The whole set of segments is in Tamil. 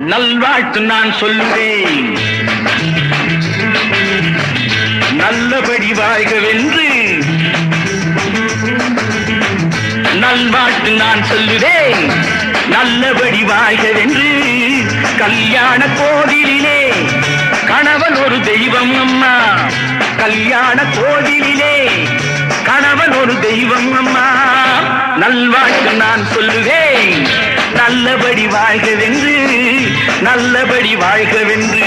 நல்வாழ்த்து நான் சொல்லுவேன் நல்லபடி வாழ்கவென்று நல்வாழ்த்து நான் சொல்லுவேன் நல்லபடி வாழ்கவென்று கல்யாண கோவிலிலே கணவன் ஒரு தெய்வம் அம்மா கல்யாண கோவிலிலே கணவன் ஒரு தெய்வம் அம்மா நல்வாழ்த்து நான் சொல்லுவேன் நல்லபடி வாழ்கவென்று நல்லபடி வாழ்கவென்று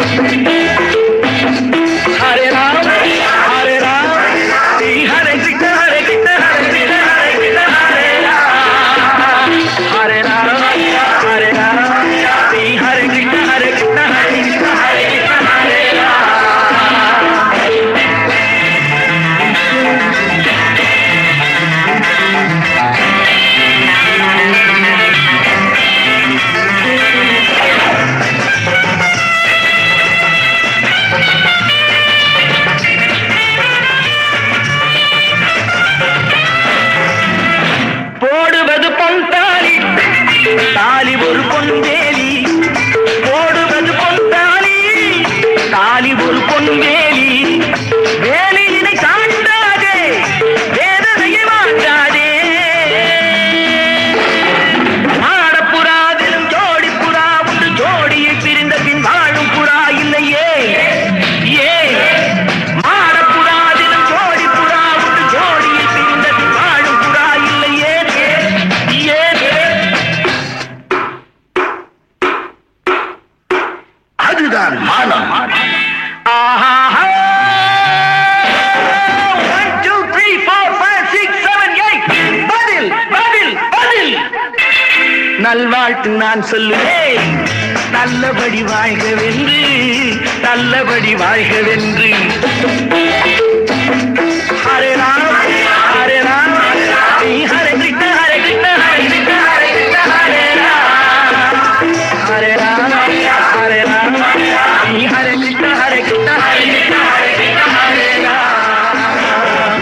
ஹரே ராம் ஹரே ராம் ஸ்ரீ ஹரே கிருஷ்ண ஹரே கிருஷ்ண ஹரே கிருஷ்ண ஹரே கிருஷ்ண ஹரே ராம் ஹரே ராம் ஹரே ராம் ஸ்ரீ ஹரே கிருஷ்ண ஹரே கிருஷ்ண ஹரே கிருஷ்ண ஹரே கிருஷ்ண ஹரே ராம் போடுவது பொன் தாலி தாலி ஒரு பொன் வேலி போடுவது பொன் தாலி தாலி ஒரு பொன் வேலி வேலியினை தாண்டாதே வேதனையை மாட்டாதே மாடப்புறாவிலும் ஜோடி புறா உண்டு ஜோடியை பிரிந்த பின் வாழும் புறா இல்லையே ஏ மாடப்புறாவிலும் ஜோடி புறா உண்டு ஜோடியை பிரிந்த பின் வாழும் புறா இல்லையே ஏ அதுதான் மானம் ஆஹா one two three four five six seven eight பதில் பதில் பதில் நல்வாழ்த்து நான் சொல்லுவேன் நல்லபடி வாழ்கவென்று நல்லபடி வாழ்கவென்று ஹரே ராம் ஹரே ராம் ஸ்ரீ ஹரே கிருஷ்ண ஹரே கிருஷ்ண ஹரே கிருஷ்ண ஹரே கிருஷ்ண ஹரே ராம் ஹரே ராம் ஹரே ராம் ஸ்ரீ ஹரே கிருஷ்ண ஹரே கிருஷ்ண ஹரே கிருஷ்ண ஹரே கிருஷ்ண ஹரே ராம்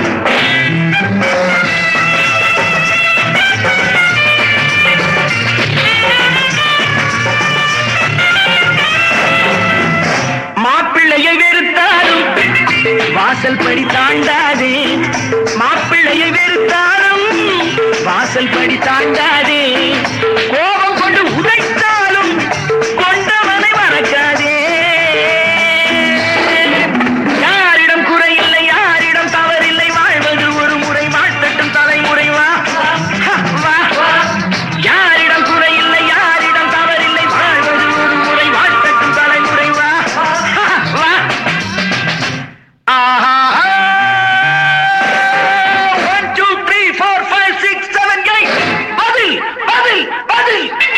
மாப்பிள்ளையை வெறுத்தாலும் வாசல் படி தாண்டாதே மாப்பிள்ளையை வெறுத்தாலும் வாசல் படி தாண்டாதே கோபம் கொண்டு உதைத்தாலும் கொண்டவனை மறக்காதே யாரிடம் குறையில்லை யாரிடம் தவறில்லை வாழ்வது ஒரு முறை வாழ்த்தட்டும் தலைமுறை வா ஹ, வா யாரிடம் குறையில்லை யாரிடம் தவறில்லை வாழ்வது ஒரு முறை வாழ்த்தட்டும் தலைமுறை வா ஹ, வா ஆஹா one two three four five six seven eight பதில் பதில் பதில்